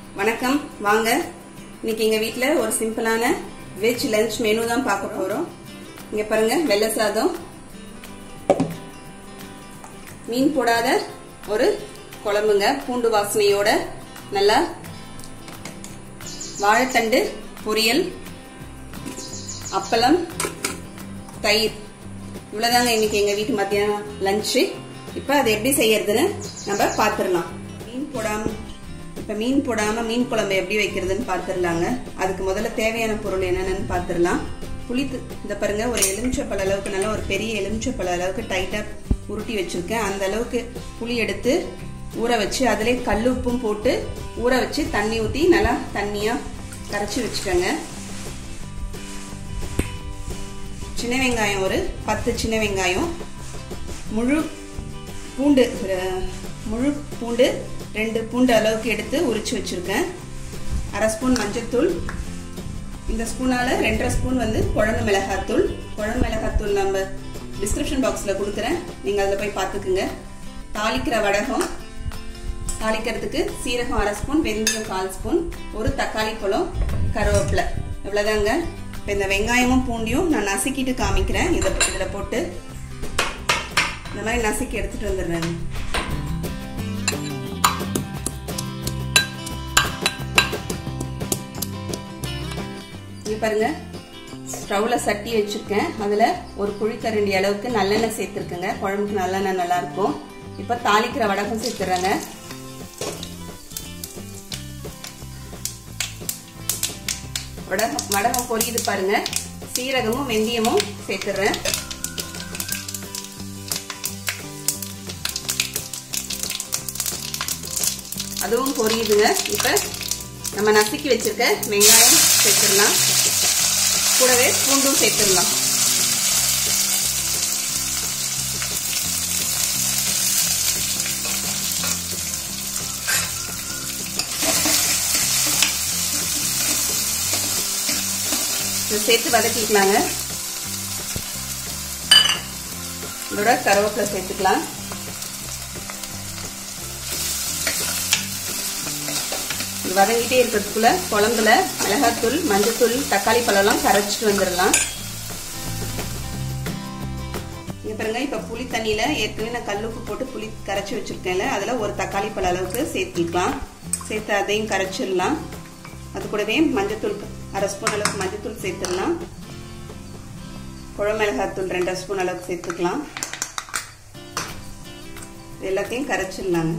வணக்கம் வாங்க இன்னைக்கு எங்க வீட்ல ஒரு சிம்பிளான வெஜ் லஞ்ச் மெனு தான் பார்க்க போறோம் இங்க பாருங்க வெள்ளை சாதம் மீன் போடாத ஒரு குழம்புங்க பூண்டு வாசனையோட நல்லா வாழைத்தண்டு பொரியல் அப்பளம் தயிர் இவ்வளவுதாங்க இன்னைக்கு எங்க வீட்டு மத்தியானம் லஞ்சு இப்ப அதை எப்படி செய்யறதுன்னு நம்ம பாத்துரலாம் மீன் போடாம இப்ப மீன் போடாம மீன் குழம்பு எப்படி வைக்கிறதுன்னு பாத்துரலாங்க அதுக்கு முதல்ல தேவையான பொருள் என்னென்னு பாத்துரலாம் புளி து- இந்த பாருங்க ஒரு எலுமிச்சப்பழ அளவுக்கு நல்லா ஒரு பெரிய எலுமிச்சப்பழ அளவுக்கு டைட்டா உருட்டி வச்சிருக்கேன் அந்த அளவுக்கு புளி எடுத்து ஊற வச்சு அதிலே கல் உப்பும் போட்டு ஊற வச்சு தண்ணி ஊத்தி நல்லா தண்ணியா கரைச்சி வச்சுக்கோங்க சின்ன வெங்காயம் ஒரு பத்து சின்ன வெங்காயம் முழு பூண்டு அஹ், முழு பூண்டு ரெண்டு பூண்டு அளவுக்கு எடுத்து உரிச்சு வச்சிருக்கேன் அரை ஸ்பூன் மஞ்சத்தூள் இந்த ஸ்பூனால ரெண்டரை ஸ்பூன் வந்து குழம்பு மிளகாத்தூள் குழம்பு மிளகாத்தூள் நம்ம டிஸ்கிரிப்ஷன் பாக்ஸில் கொடுக்குறேன் நீங்கள் அதில் போய் பார்த்துக்குங்க தாளிக்கிற வடகம் தாளிக்கிறதுக்கு சீரகம் அரை ஸ்பூன் வெந்தயம் கால் ஸ்பூன் ஒரு தக்காளி பழம் கருவேப்பிலை இவ்வளோதாங்க இப்போ இந்த வெங்காயமும் பூண்டியும் நான் நசுக்கிட்டு காமிக்கிறேன் இதை இதில் போட்டு இந்த மாதிரி நசுக்கி எடுத்துட்டு வந்துடுறேன் இங்க பாருங்க ஸ்டவ்ல சட்டி வச்சிருக்கேன் அதுல ஒரு குழிக்கரண்டி அளவுக்கு நல்லெண்ணெய் சேர்த்துருக்கேங்க குழம்புக்கு நல்லெண்ணெய் நல்லா இருக்கும் இப்ப தாளிக்கிற வடகம் சேர்த்துறேங்க வடகம் வடகம் பொரியுது பாருங்க சீரகமும் வெந்தயமும் சேர்த்துறேன் அதுவும் பொரியுதுங்க இப்ப நம்ம நசுக்கி வச்சிருக்க வெங்காயம் சேர்த்துடலாம் கூடவே பூண்டும் சேர்த்துடலாம் இதை சேர்த்து வதக்கிக்கலாங்க இதோட கருவேப்பிலை சேர்த்துக்கலாம் இது வதங்கிட்டே இருக்கிறதுக்குள்ள குழம்புல மிளகாத்தூள் மஞ்சத்தூள் தக்காளி பழம்லாம் கரைச்சிட்டு வந்துடலாம் இங்க பாருங்க இப்ப புளி தண்ணியில ஏற்கனவே நான் கல்லுப்பு போட்டு புளி கரைச்சி வச்சிருக்கேன்ல அதுல ஒரு தக்காளி பழ அளவுக்கு சேர்த்துக்கலாம் சேர்த்து அதையும் கரைச்சிடலாம் அது கூடவே மஞ்சத்தூள் அரை ஸ்பூன் அளவுக்கு மஞ்சத்தூள் சேர்த்துடலாம் குழம்பு மிளகாத்தூள் ரெண்டரை ஸ்பூன் அளவுக்கு சேர்த்துக்கலாம் இது எல்லாத்தையும் கரைச்சிடலாங்க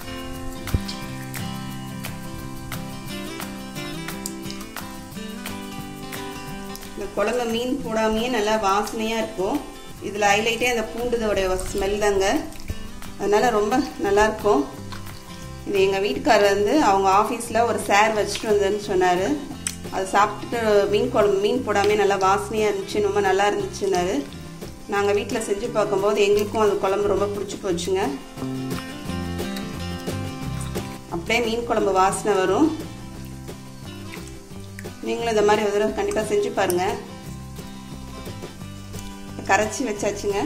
இந்த குழம்பு மீன் போடாமையே நல்லா வாசனையாக இருக்கும் இதில் ஹைலைட்டே அந்த பூண்டுதோடைய ஸ்மெல் தாங்க அதனால ரொம்ப நல்லா இருக்கும் இது எங்கள் வீட்டுக்காரர் வந்து அவங்க ஆஃபீஸில் ஒரு சேர் வச்சுட்டு வந்தேன்னு சொன்னார் அது சாப்பிட்டுட்டு மீன் குழம்பு மீன் போடாமே நல்லா வாசனையாக இருந்துச்சு ரொம்ப நல்லா இருந்துச்சுன்னாரு நாங்கள் வீட்டில் செஞ்சு பார்க்கும்போது எங்களுக்கும் அது குழம்பு ரொம்ப பிடிச்சி போச்சுங்க அப்படியே மீன் குழம்பு வாசனை வரும் நீங்களும் இந்த மாதிரி ஒரு தடவை கண்டிப்பாக செஞ்சு பாருங்க கரைச்சி வச்சாச்சுங்க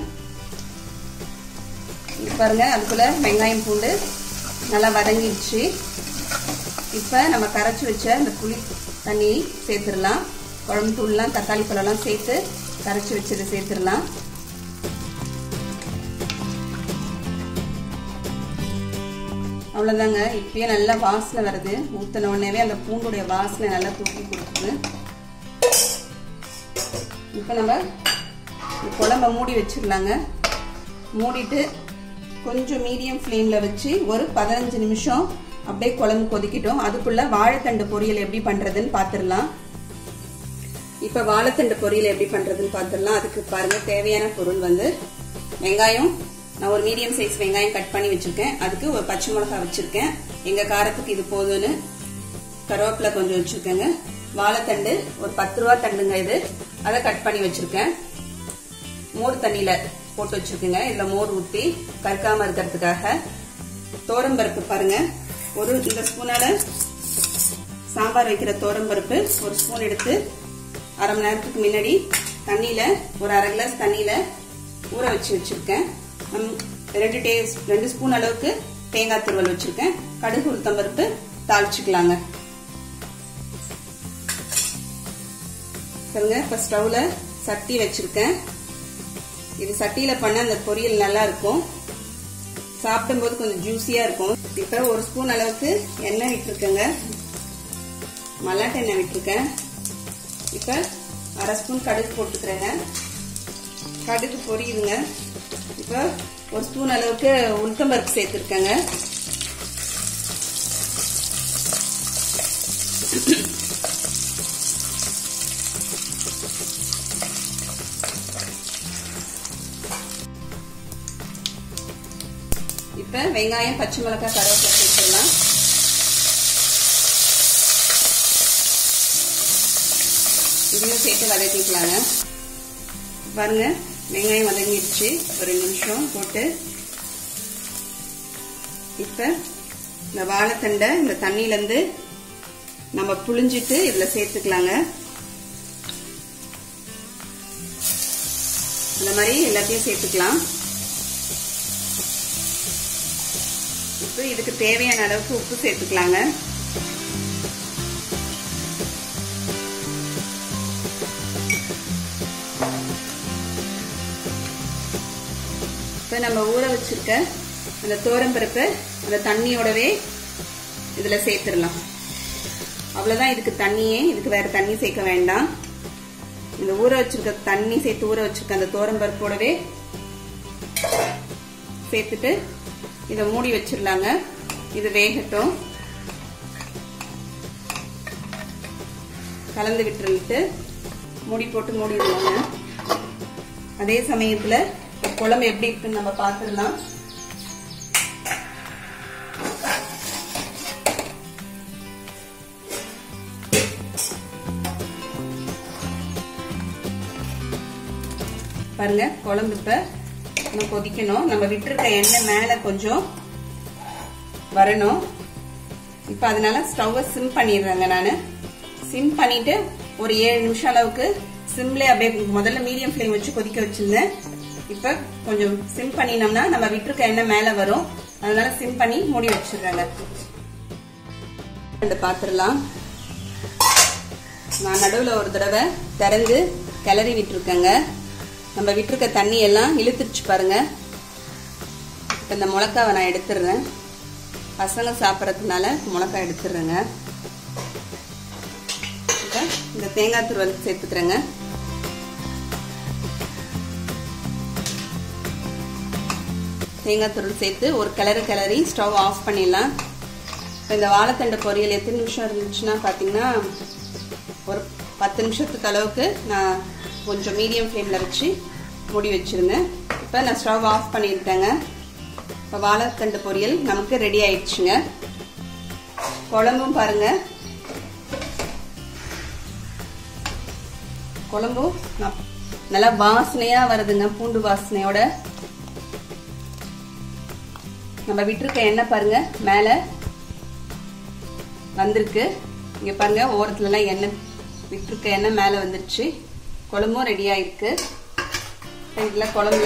இது பாருங்க அதுக்குள்ள வெங்காயம் பூண்டு நல்லா வதங்கிடுச்சு இப்போ நம்ம கரைச்சி வச்ச இந்த புளி தண்ணி சேர்த்துடலாம் குழம்பு தூள்லாம் தக்காளி பழம்லாம் சேர்த்து கரைச்சி வச்சதை சேர்த்துடலாம் அவ்வளோதாங்க இப்பயே நல்லா வாசனை வருது ஊற்றின உடனேவே அந்த பூண்டுடைய வாசனை நல்லா தூக்கி கொடுக்குது இப்போ நம்ம இந்த குழம்ப மூடி வச்சிடலாங்க மூடிட்டு கொஞ்சம் மீடியம் ஃப்ளேமில் வச்சு ஒரு பதினஞ்சு நிமிஷம் அப்படியே குழம்பு கொதிக்கிட்டோம் அதுக்குள்ள வாழைத்தண்டு பொரியல் எப்படி பண்ணுறதுன்னு பார்த்துடலாம் இப்போ வாழைத்தண்டு பொரியல் எப்படி பண்ணுறதுன்னு பார்த்துடலாம் அதுக்கு பாருங்க தேவையான பொருள் வந்து வெங்காயம் நான் ஒரு மீடியம் சைஸ் வெங்காயம் கட் பண்ணி வச்சிருக்கேன் அதுக்கு ஒரு பச்சை மிளகாய் வச்சிருக்கேன் எங்க காரத்துக்கு இது போதும்னு கருவேப்பிலை கொஞ்சம் வச்சிருக்கேங்க வாழைத்தண்டு ஒரு பத்து ரூபா தண்டுங்க இது அதை கட் பண்ணி வச்சிருக்கேன் மோர் தண்ணியில போட்டு வச்சிருக்கேங்க இதுல மோர் ஊத்தி கற்காம இருக்கிறதுக்காக தோரம்பருப்பு பாருங்க ஒரு இந்த ஸ்பூனால சாம்பார் வைக்கிற தோரம்பருப்பு ஒரு ஸ்பூன் எடுத்து அரை மணி நேரத்துக்கு முன்னாடி தண்ணியில ஒரு அரை கிளாஸ் தண்ணியில ஊற வச்சு வச்சிருக்கேன் ரெண்டு டே ரெண்டு ஸ்பூன் அளவுக்கு தேங்காய் துருவல் வச்சிருக்கேன் கடுகு உளுத்தம்பருப்பு தாளிச்சுக்கலாங்க பாருங்க இப்போ ஸ்டவ்ல சட்டி வச்சிருக்கேன் இது சட்டியில பண்ண அந்த பொரியல் நல்லா இருக்கும் சாப்பிடும்போது கொஞ்சம் ஜூஸியா இருக்கும் இப்ப ஒரு ஸ்பூன் அளவுக்கு எண்ணெய் விட்டுருக்கேங்க மல்லாட்டை எண்ணெய் விட்டுருக்கேன் இப்ப அரை ஸ்பூன் கடுகு போட்டுக்கிறேங்க கடுகு பொரியுதுங்க இப்ப ஒரு ஸ்பூன் அளவுக்கு உளுத்தம்பருப்பு சேர்த்துருக்கேங்க இப்ப வெங்காயம் பச்சை மிளகாய் கருவேப்பிலை சேர்த்துடலாம் இதையும் சேர்த்து வதக்கிக்கலாங்க பாருங்க வெங்காயம் வதங்கிடுச்சு ஒரு ரெண்டு நிமிஷம் போட்டு இப்ப இந்த வாழைத்தண்டை இந்த தண்ணியில இருந்து நம்ம புளிஞ்சிட்டு இதுல சேர்த்துக்கலாங்க இந்த மாதிரி எல்லாத்தையும் சேர்த்துக்கலாம் உப்பு இதுக்கு தேவையான அளவுக்கு உப்பு சேர்த்துக்கலாங்க இப்போ நம்ம ஊற வச்சிருக்க அந்த தோரம்பருப்பு அந்த தண்ணியோடவே இதில் சேர்த்துடலாம் அவ்வளோதான் இதுக்கு தண்ணியே இதுக்கு வேற தண்ணி சேர்க்க வேண்டாம் இந்த ஊற வச்சிருக்க தண்ணி சேர்த்து ஊற வச்சிருக்க அந்த தோரம்பருப்போடவே சேர்த்துட்டு இதை மூடி வச்சிடலாங்க இது வேகட்டும் கலந்து விட்டுருந்துட்டு மூடி போட்டு மூடிடுவாங்க அதே சமயத்துல குழம்பு எப்படி இருக்குன்னு நம்ம பார்த்துடலாம் பாருங்க குழம்பு இப்ப நம்ம கொதிக்கணும் நம்ம விட்டுருக்க எண்ணெய் மேல கொஞ்சம் வரணும் இப்ப அதனால ஸ்டவ்வை சிம் பண்ணிடுறேங்க நான் சிம் பண்ணிட்டு ஒரு ஏழு நிமிஷம் அளவுக்கு சிம்ல அப்படியே முதல்ல மீடியம் ஃப்ளேம் வச்சு கொதிக்க வச்சிருந்தேன் இப்ப கொஞ்சம் சிம் பண்ணினோம்னா நம்ம விட்டுருக்க எண்ணெய் மேல வரும் அதனால சிம் பண்ணி மூடி வச்சிடுறேங்க பாத்திரலாம் நான் நடுவில் ஒரு தடவை திறந்து கிளறி விட்டுருக்கேங்க நம்ம விட்டுருக்க தண்ணி எல்லாம் இழுத்துருச்சு பாருங்க இப்போ இந்த முளக்காவை நான் எடுத்துடுறேன் பசங்க சாப்பிட்றதுனால முளக்காய் எடுத்துடுறேங்க இப்போ இந்த தேங்காய் துருவல் சேர்த்துக்கிறேங்க தேங்காய் துருள் சேர்த்து ஒரு கிளறு கிளறி ஸ்டவ் ஆஃப் பண்ணிடலாம் இப்போ இந்த வாழைத்தண்டை பொரியல் எத்தனை நிமிஷம் இருந்துச்சுன்னா பார்த்தீங்கன்னா ஒரு பத்து நிமிஷத்துக்கு அளவுக்கு நான் கொஞ்சம் மீடியம் ஃப்ளேமில் வச்சு மூடி வச்சுருந்தேன் இப்போ நான் ஸ்டவ் ஆஃப் பண்ணிட்டேங்க இப்போ வாழைத்தண்டு பொரியல் நமக்கு ரெடி ஆயிடுச்சுங்க குழம்பும் பாருங்க குழம்பும் நல்லா வாசனையாக வருதுங்க பூண்டு வாசனையோட நம்ம விட்டுருக்க எண்ணெய் பாருங்க மேலே வந்திருக்கு இங்கே பாருங்க ஓரத்துலலாம் எண்ணெய் விட்டுருக்க எண்ணெய் மேலே வந்துருச்சு குழம்பும் ரெடி ஆயிருக்கு இதில் குழம்புல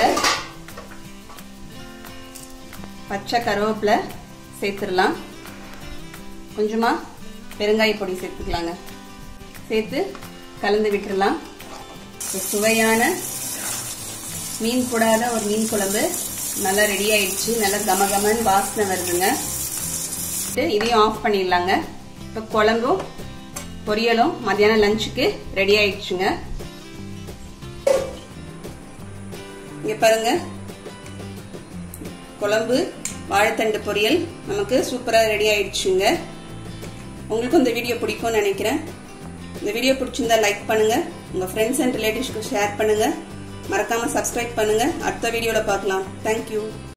பச்சை கருவேப்பிலை சேர்த்துடலாம் கொஞ்சமாக பெருங்காய பொடி சேர்த்துக்கலாங்க சேர்த்து கலந்து விட்டுடலாம் சுவையான மீன் கூடாத ஒரு மீன் குழம்பு நல்லா ரெடி ஆயிடுச்சு நல்லா கமகமன் வாசனை வருதுங்க இதையும் ஆஃப் பண்ணிடலாங்க இப்போ குழம்பும் பொரியலும் மத்தியானம் லஞ்சுக்கு ரெடி ஆயிடுச்சுங்க இங்க பாருங்க குழம்பு வாழைத்தண்டு பொரியல் நமக்கு சூப்பராக ரெடி ஆயிடுச்சுங்க உங்களுக்கும் இந்த வீடியோ பிடிக்கும்னு நினைக்கிறேன் இந்த வீடியோ பிடிச்சிருந்தா லைக் பண்ணுங்க உங்க ஃப்ரெண்ட்ஸ் அண்ட் ரிலேட்டிவ்ஸ்க்கு ஷேர் பண்ணுங்க மறக்காம சப்ஸ்கிரைப் பண்ணுங்க அடுத்த வீடியோல பார்க்கலாம் தேங்க்யூ